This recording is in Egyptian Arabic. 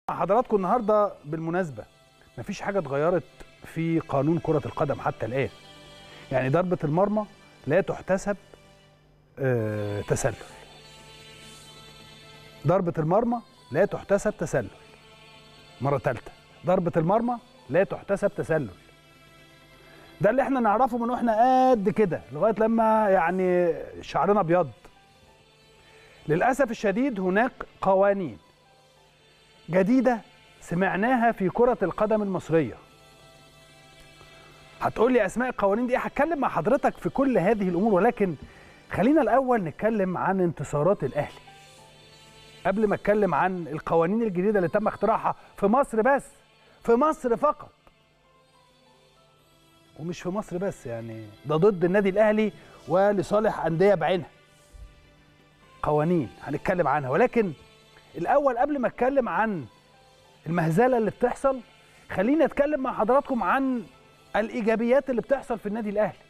حضراتكم النهارده بالمناسبه مفيش حاجه اتغيرت في قانون كره القدم حتى الان يعني ضربه المرمى لا تحتسب آه تسلل ضربه المرمى لا تحتسب تسلل مره ثالثه ضربه المرمى لا تحتسب تسلل ده اللي احنا نعرفه من واحنا قد كده لغايه لما يعني شعرنا ابيض للاسف الشديد هناك قوانين جديده سمعناها في كره القدم المصريه هتقول لي اسماء القوانين دي هتكلم مع حضرتك في كل هذه الامور ولكن خلينا الاول نتكلم عن انتصارات الاهلي قبل ما اتكلم عن القوانين الجديده اللي تم اختراعها في مصر بس في مصر فقط ومش في مصر بس يعني ده ضد النادي الاهلي ولصالح انديه بعينها قوانين هنتكلم عنها ولكن الاول قبل ما اتكلم عن المهزله اللي بتحصل خليني اتكلم مع حضراتكم عن الايجابيات اللي بتحصل في النادي الاهلي